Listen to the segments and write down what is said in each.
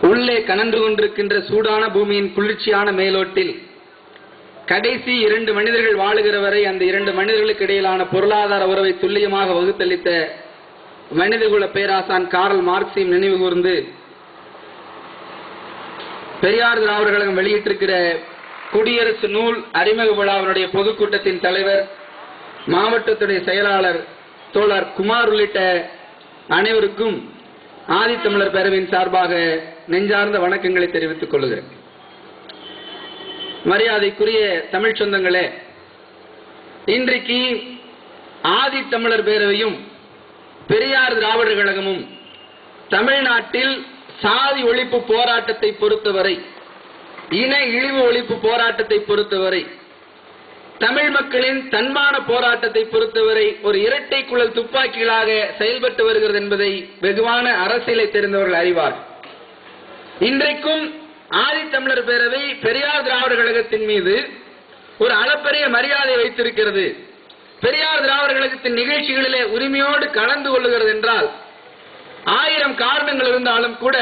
உள்ளே கனன்று கொண்டிருக்கின்ற சூடான பூமியின் குளிர்ச்சியான மேலோட்டில் கடைசி இரண்டு மனிதர்கள் வாழுகிற வரை அந்த இரண்டு மனிதர்களுக்கு இடையிலான பொருளாதார உறவை துல்லியமாக வகுத்தளித்த மனிதகுல பேராசான் காரல் மார்க்சியம் நினைவு கூர்ந்து பெரியார் திராவிடர் கழகம் வெளியிட்டிருக்கிற குடியரசு நூல் அறிமுக விழாவினுடைய பொதுக்கூட்டத்தின் தலைவர் மாவட்டத்துடைய செயலாளர் தோழர் குமார் உள்ளிட்ட அனைவருக்கும் ஆதித்தமிழர் பேரவையின் சார்பாக நெஞ்சார்ந்த வணக்கங்களை தெரிவித்துக் கொள்கிறேன் மரியாதைக்குரிய தமிழ் சொந்தங்களே இன்றைக்கு ஆதித்தமிழர் பேரவையும் பெரியார் திராவிடர் கழகமும் தமிழ்நாட்டில் சாதி ஒழிப்பு போராட்டத்தை பொறுத்தவரை இன இழிவு ஒழிப்பு போராட்டத்தை பொறுத்தவரை தமிழ் மக்களின் தன்மான போராட்டத்தை பொறுத்தவரை ஒரு இரட்டை குழல் துப்பாக்கிகளாக செயல்பட்டு வருகிறது என்பதை வெகுவான அரசியலை தெரிந்தவர்கள் அறிவார் இன்றைக்கும் ஆதித்தமிழர் பேரவை பெரியார் திராவிடர் கழகத்தின் மீது ஒரு அளப்பரிய மரியாதை வைத்திருக்கிறது பெரியார் திராவிடர் கழகத்தின் நிகழ்ச்சிகளிலே உரிமையோடு கலந்து கொள்ளுகிறது என்றால் ஆயிரம் காரணங்கள் இருந்தாலும் கூட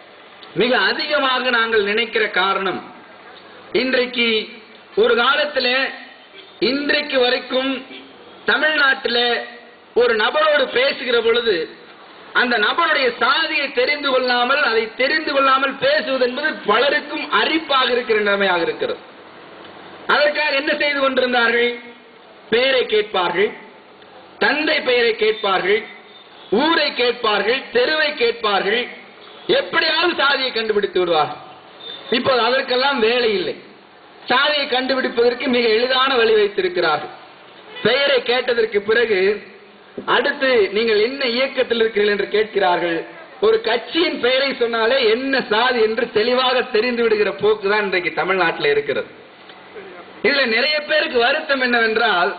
மிக அதிகமாக நாங்கள் நினைக்கிற காரணம் இன்றைக்கு ஒரு காலத்தில் இன்றைக்கு வரைக்கும் தமிழ்நாட்டில் ஒரு நபரோடு பேசுகிற பொழுது அந்த நபருடைய சாதியை தெரிந்து கொள்ளாமல் அதை தெரிந்து கொள்ளாமல் பேசுவது என்பது பலருக்கும் அரிப்பாக இருக்கிற நிலைமையாக இருக்கிறது அதற்காக என்ன செய்து கொண்டிருந்தார்கள் பெயரை கேட்பார்கள் தந்தை பெயரை கேட்பார்கள் ஊரை கேட்பார்கள் தெருவை கேட்பார்கள் எப்படியாவது சாதியை கண்டுபிடித்து விடுவார்கள் இப்போது அதற்கெல்லாம் வேலை இல்லை சாதியை கண்டுபிடிப்பதற்கு மிக எளிதான வழி வைத்திருக்கிறார்கள் பெயரை கேட்டதற்கு பிறகு அடுத்து நீங்கள் என்ன இயக்கத்தில் இருக்கிறீர்கள் என்று கேட்கிறார்கள் ஒரு கட்சியின் பெயரை சொன்னாலே என்ன சாதி என்று தெளிவாக தெரிந்து விடுகிற போக்கு தான் இன்றைக்கு தமிழ்நாட்டில் இருக்கிறது இதுல நிறைய பேருக்கு வருத்தம் என்னவென்றால்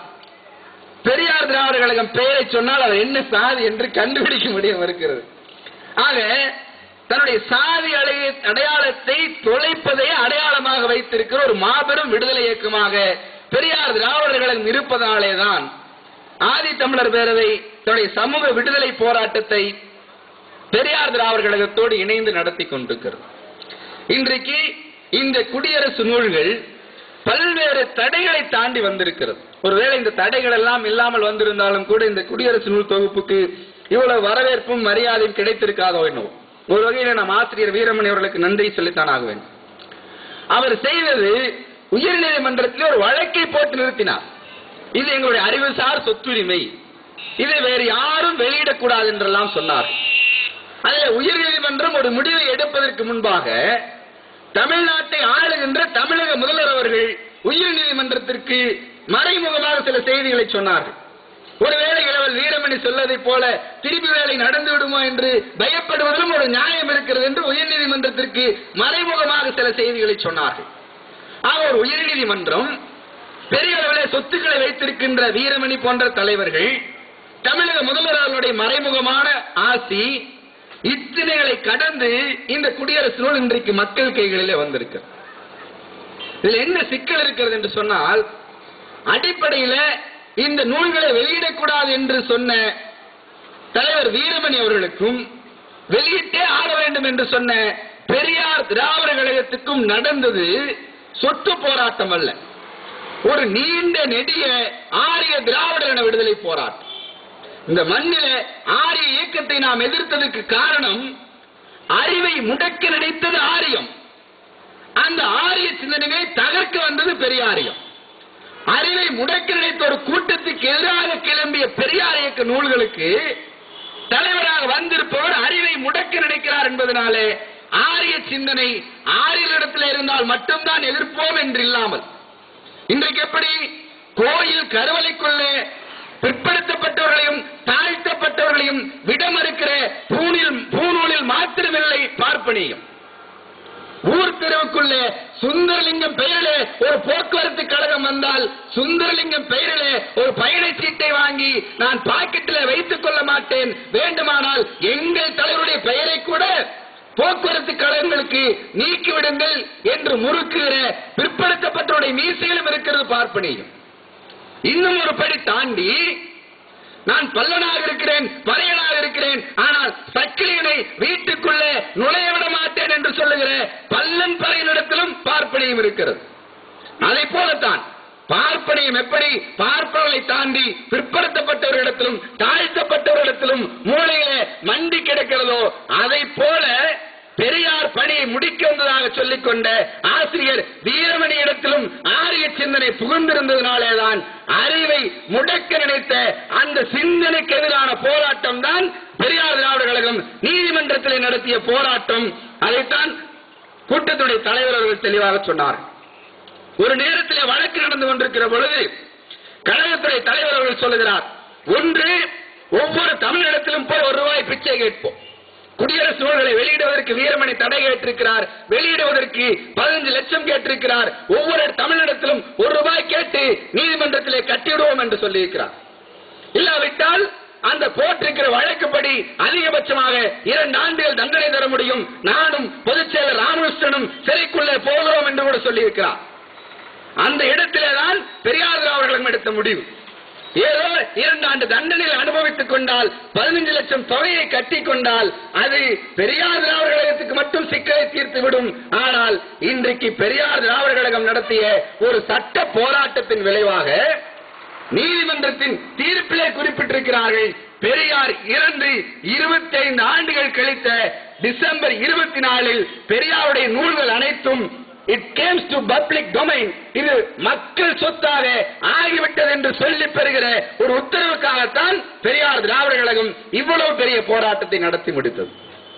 பெரியார் திராவிடர் கழகம் பெயரை சொன்னால் அவர் என்ன சாதி என்று கண்டுபிடிக்க முடியும் இருக்கிறது ஆக தன்னுடைய சாதி அடைய- அடையாளத்தை தொலைப்பதை அடையாளமாக வைத்திருக்கிற ஒரு மாபெரும் விடுதலை இயக்கமாக பெரியார் திராவிடர் கழகம் இருப்பதாலே தான் ஆதி தமிழர் பேரவை தன்னுடைய சமூக விடுதலை போராட்டத்தை பெரியார் திராவிடர் கழகத்தோடு இணைந்து நடத்தி கொண்டிருக்கிறது இன்றைக்கு இந்த குடியரசு நூல்கள் பல்வேறு தடைகளை தாண்டி வந்திருக்கிறது ஒருவேளை இந்த தடைகள் எல்லாம் இல்லாமல் வந்திருந்தாலும் கூட இந்த குடியரசு நூல் தொகுப்புக்கு இவ்வளவு வரவேற்பும் மரியாதையும் கிடைத்திருக்காதோ என்னவோ ஒரு வகையில் நம் ஆசிரியர் வீரமணி அவர்களுக்கு நன்றி சொல்லித்தான் ஆக வேண்டும் அவர் செய்தது உயர்நீதிமன்றத்தில் ஒரு வழக்கை போட்டு நிறுத்தினார் இது எங்களுடைய அறிவுசார் சொத்துரிமை இதை வேறு யாரும் வெளியிடக்கூடாது என்றெல்லாம் சொன்னார் அதில் உயர்நீதிமன்றம் ஒரு முடிவை எடுப்பதற்கு முன்பாக தமிழ்நாட்டை ஆளுகின்ற தமிழக முதல்வர் அவர்கள் உயர்நீதிமன்றத்திற்கு மறைமுகமாக சில செய்திகளை சொன்னார்கள் ஒருவேளை இளவல் வீரமணி சொல்லதை போல திருப்பி வேலை நடந்து விடுமோ என்று பயப்படுவதிலும் ஒரு நியாயம் இருக்கிறது என்று உயர்நீதிமன்றத்திற்கு மறைமுகமாக சில செய்திகளை சொன்னார்கள் ஆக ஒரு உயர்நீதிமன்றம் பெரிய அளவிலே சொத்துக்களை வைத்திருக்கின்ற வீரமணி போன்ற தலைவர்கள் தமிழக முதல்வர் அவர்களுடைய மறைமுகமான ஆசி இத்தனைகளை கடந்து இந்த குடியரசு நூல் இன்றைக்கு மக்கள் கைகளிலே வந்திருக்கு இதுல என்ன சிக்கல் இருக்கிறது என்று சொன்னால் அடிப்படையில இந்த நூல்களை வெளியிடக்கூடாது என்று சொன்ன தலைவர் வீரமணி அவர்களுக்கும் வெளியிட்டே ஆக வேண்டும் என்று சொன்ன பெரியார் திராவிட கழகத்துக்கும் நடந்தது சொத்து போராட்டம் அல்ல ஒரு நீண்ட நெடிய ஆரிய திராவிட இன விடுதலை போராட்டம் இந்த மண்ணில ஆரிய இயக்கத்தை நாம் எதிர்த்ததற்கு காரணம் அறிவை முடக்க நினைத்தது ஆரியம் அந்த ஆரிய சிந்தனையை தகர்க்க வந்தது பெரியாரியம் அறிவை முடக்க நினைத்த ஒரு கூட்டத்துக்கு எதிராக கிளம்பிய பெரியார் இயக்க நூல்களுக்கு தலைவராக வந்திருப்பவர் அறிவை முடக்க நினைக்கிறார் என்பதனாலே ஆரிய சிந்தனை ஆரியரிடத்தில் இருந்தால் மட்டும்தான் எதிர்ப்போம் என்று இல்லாமல் இன்றைக்கு எப்படி கோயில் கருவறைக்குள்ளே பிற்படுத்தப்பட்டவர்களையும் தாழ்த்தப்பட்டவர்களையும் விடமறுக்கிற பூனில் பூநூலில் மாத்திரமில்லை பார்ப்பனியும் ஊர் தெருவுக்குள்ளே சுந்தரலிங்கம் பெயரிலே ஒரு போக்குவரத்து கழகம் வந்தால் சுந்தரலிங்கம் பெயரிலே ஒரு பயண சீட்டை வாங்கி நான் பாக்கெட்டில் வைத்துக் கொள்ள மாட்டேன் வேண்டுமானால் எங்கள் தலைவருடைய பெயரை கூட போக்குவரத்து கழகங்களுக்கு நீக்கிவிடுங்கள் என்று முறுக்குகிற பிற்படுத்தப்பட்டவருடைய மீசையிலும் இருக்கிறது பார்ப்பனியும் இன்னும் ஒரு படி தாண்டி நான் பல்லனாக இருக்கிறேன் பறையனாக இருக்கிறேன் ஆனால் சக்கிலியனை வீட்டுக்குள்ளே நுழைய விட மாட்டேன் என்று வாழுகிற பல்லன் பறையினிடத்திலும் பார்ப்பனியம் இருக்கிறது அதை போலத்தான் பார்ப்பனியம் எப்படி பார்ப்பவர்களை தாண்டி பிற்படுத்தப்பட்டவர்களிடத்திலும் தாழ்த்தப்பட்டவர்களிடத்திலும் மூளையில மண்டி கிடக்கிறதோ அதை போல பெரியார் பணியை முடிக்க வந்ததாக சொல்லிக் கொண்ட ஆசிரியர் வீரமணி இடத்திலும் ஆரிய சிந்தனை புகுந்திருந்ததினாலேதான் அறிவை முடக்க நினைத்த அந்த சிந்தனைக்கு எதிரான போராட்டம் தான் பெரியார் திராவிட கழகம் நீதிமன்றத்தில் நடத்திய போராட்டம் அதைத்தான் கூட்டத்துடைய தலைவர் அவர்கள் தெளிவாக சொன்னார் ஒரு நேரத்திலே வழக்கு நடந்து கொண்டிருக்கிற பொழுது கழகத்துறை தலைவர் அவர்கள் சொல்லுகிறார் ஒன்று ஒவ்வொரு தமிழிடத்திலும் போய் ஒரு ரூபாய் பிச்சை கேட்போம் குடியரசு நூல்களை வெளியிடுவதற்கு வீரமணி தடை கேட்டிருக்கிறார் வெளியிடுவதற்கு பதினஞ்சு லட்சம் கேட்டிருக்கிறார் ஒவ்வொரு தமிழிடத்திலும் ஒரு ரூபாய் கேட்டு நீதிமன்றத்திலே கட்டிவிடுவோம் என்று சொல்லியிருக்கிறார் இல்லாவிட்டால் அந்த போட்டிருக்கிற வழக்குப்படி அதிகபட்சமாக இரண்டு ஆண்டுகள் தண்டனை தர முடியும் நானும் பொதுச் செயலர் ராமகிருஷ்ணனும் சிறைக்குள்ளே போகிறோம் என்று கூட சொல்லியிருக்கிறார் அந்த இடத்திலே தான் பெரியார் அவர்களும் எடுத்த முடிவு ஏதோ இரண்டு ஆண்டு தண்டனையில் அனுபவித்துக் கொண்டால் பதினஞ்சு லட்சம் தொகையை கட்டிக் கொண்டால் அது பெரியார் திராவிட கழகத்துக்கு மட்டும் சிக்கலை தீர்த்து விடும் ஆனால் இன்றைக்கு பெரியார் திராவிட கழகம் நடத்திய ஒரு சட்ட போராட்டத்தின் விளைவாக நீதிமன்றத்தின் தீர்ப்பிலே குறிப்பிட்டிருக்கிறார்கள் பெரியார் இறந்து இருபத்தி ஐந்து ஆண்டுகள் கழித்த டிசம்பர் இருபத்தி நாலில் பெரியாருடைய நூல்கள் அனைத்தும் it comes to public domain இது மக்கள் சொத்தாக ஆகிவிட்டது என்று சொல்லி பெறுகிற ஒரு உத்தரவுக்காகத்தான் பெரியார் திராவிட கழகம் இவ்வளவு பெரிய போராட்டத்தை நடத்தி முடித்தது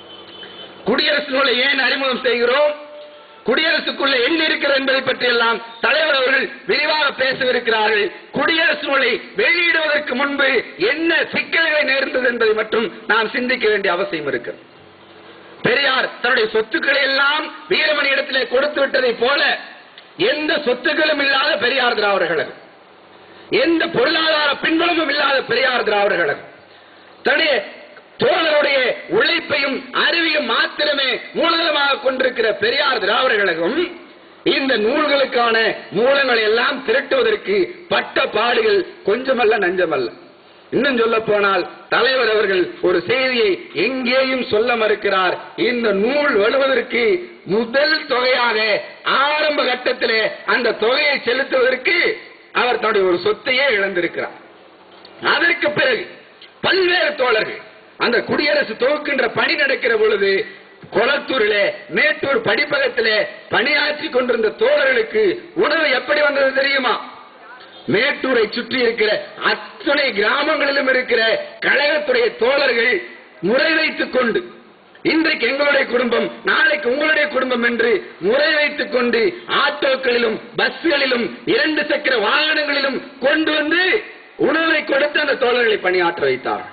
குடியரசு நூலை ஏன் அறிமுகம் செய்கிறோம் குடியரசுக்குள்ள என்ன இருக்கிறது என்பதை பற்றி எல்லாம் தலைவர் அவர்கள் விரிவாக பேசவிருக்கிறார்கள் குடியரசு நூலை வெளியிடுவதற்கு முன்பு என்ன சிக்கல்களை நேர்ந்தது என்பதை மட்டும் நாம் சிந்திக்க வேண்டிய அவசியம் இருக்கு பெரியார் தன்னுடைய சொத்துக்களை எல்லாம் வீரமணி இடத்திலே கொடுத்து விட்டதை போல எந்த சொத்துக்களும் இல்லாத பெரியார் திராவிட கழகம் எந்த பொருளாதார பின்புலமும் இல்லாத பெரியார் திராவிட கழகம் தன்னுடைய தோழருடைய உழைப்பையும் அறிவையும் மாத்திரமே மூலதனமாக கொண்டிருக்கிற பெரியார் திராவிட கழகம் இந்த நூல்களுக்கான மூலங்களை எல்லாம் திரட்டுவதற்கு பட்ட பாடுகள் கொஞ்சமல்ல நஞ்சமல்ல இன்னும் சொல்ல போனால் தலைவர் அவர்கள் ஒரு செய்தியை எங்கேயும் சொல்ல மறுக்கிறார் இந்த நூல் வருவதற்கு முதல் தொகையாக ஆரம்ப கட்டத்திலே அந்த தொகையை செலுத்துவதற்கு அவர் தன்னுடைய ஒரு சொத்தையே இழந்திருக்கிறார் அதற்கு பிறகு பல்வேறு தோழர்கள் அந்த குடியரசு துவக்கின்ற பணி நடக்கிற பொழுது கொளத்தூரிலே மேட்டூர் படிப்பகத்திலே பணியாற்றி கொண்டிருந்த தோழர்களுக்கு உணவு எப்படி வந்தது தெரியுமா மேட்டூரை சுற்றி இருக்கிற அத்தனை கிராமங்களிலும் இருக்கிற கழகத்துடைய தோழர்கள் முறை வைத்துக் கொண்டு இன்றைக்கு எங்களுடைய குடும்பம் நாளைக்கு உங்களுடைய குடும்பம் என்று முறை வைத்துக் கொண்டு ஆட்டோக்களிலும் பஸ்களிலும் இரண்டு சக்கர வாகனங்களிலும் கொண்டு வந்து உணவை கொடுத்து அந்த தோழர்களை பணியாற்ற வைத்தார்கள்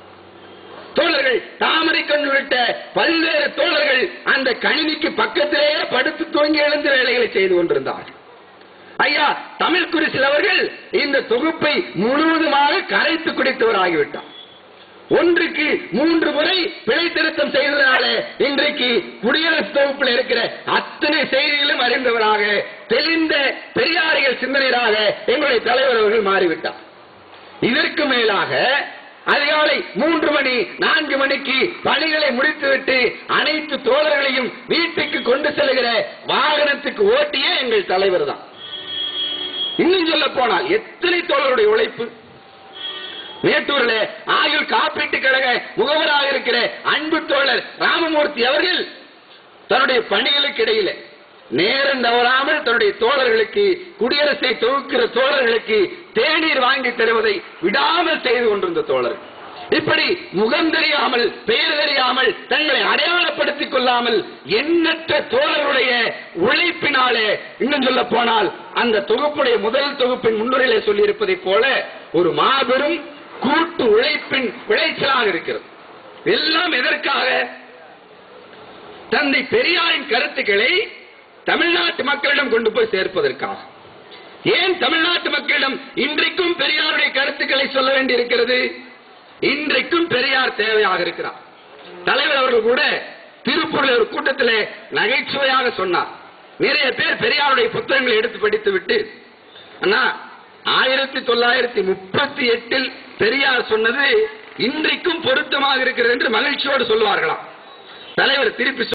தோழர்கள் தாமரை கண் உள்ளிட்ட பல்வேறு தோழர்கள் அந்த கணினிக்கு பக்கத்திலேயே படுத்து தூங்கி எழுந்த வேலைகளை செய்து கொண்டிருந்தார்கள் ஐயா தமிழ் குரிசில் அவர்கள் இந்த தொகுப்பை முழுவதுமாக கரைத்து குடித்தவராகிவிட்டார் ஒன்றுக்கு மூன்று முறை பிழை திருத்தம் செய்ததனால இன்றைக்கு குடியரசு தொகுப்பில் இருக்கிற அத்தனை செய்திகளும் அறிந்தவராக தெளிந்த பெரியாரியல் சிந்தனையராக எங்களுடைய தலைவர் அவர்கள் மாறிவிட்டார் இதற்கு மேலாக அதிகாலை மூன்று மணி நான்கு மணிக்கு பணிகளை முடித்துவிட்டு அனைத்து தோழர்களையும் வீட்டுக்கு கொண்டு செல்கிற வாகனத்துக்கு ஓட்டியே எங்கள் தலைவர் தான் இன்னும் சொல்ல போனால் எத்தனை தோழருடைய உழைப்பு மேட்டூரில் ஆயுள் காப்பீட்டு கழக முகவராக இருக்கிற அன்பு தோழர் ராமமூர்த்தி அவர்கள் தன்னுடைய பணிகளுக்கு இடையில நேரம் தவறாமல் தன்னுடைய தோழர்களுக்கு குடியரசை தொகுக்கிற தோழர்களுக்கு தேநீர் வாங்கி தருவதை விடாமல் செய்து கொண்டிருந்த தோழர் இப்படி முகம் தெரியாமல் பெயர் தெரியாமல் தங்களை அடையாளப்படுத்திக் கொள்ளாமல் எண்ணற்ற தோழருடைய உழைப்பினாலே இன்னும் சொல்ல போனால் அந்த தொகுப்புடைய முதல் தொகுப்பின் முன்னுரையிலே சொல்லி இருப்பதைப் போல ஒரு மாபெரும் கூட்டு உழைப்பின் விளைச்சலாக இருக்கிறது எல்லாம் எதற்காக தந்தை பெரியாரின் கருத்துக்களை தமிழ்நாட்டு மக்களிடம் கொண்டு போய் சேர்ப்பதற்காக ஏன் தமிழ்நாட்டு மக்களிடம் இன்றைக்கும் பெரியாருடைய கருத்துக்களை சொல்ல வேண்டியிருக்கிறது இன்றைக்கும் பெரியார் தேவையாக இருக்கிறார் தலைவர் அவர்கள் கூட திருப்பூரில் ஒரு கூட்டத்தில் நகைச்சுவையாக சொன்னார் நிறைய பேர் பெரியாருடைய புத்தகங்களை எடுத்து படித்து விட்டு அண்ணா ஆயிரத்தி தொள்ளாயிரத்தி முப்பத்தி எட்டில் பெரியார் சொன்னது இன்றைக்கும் பொருத்தமாக இருக்கிறது என்று மகிழ்ச்சியோடு சொல்வார்களாம் தலைவர் திருப்பி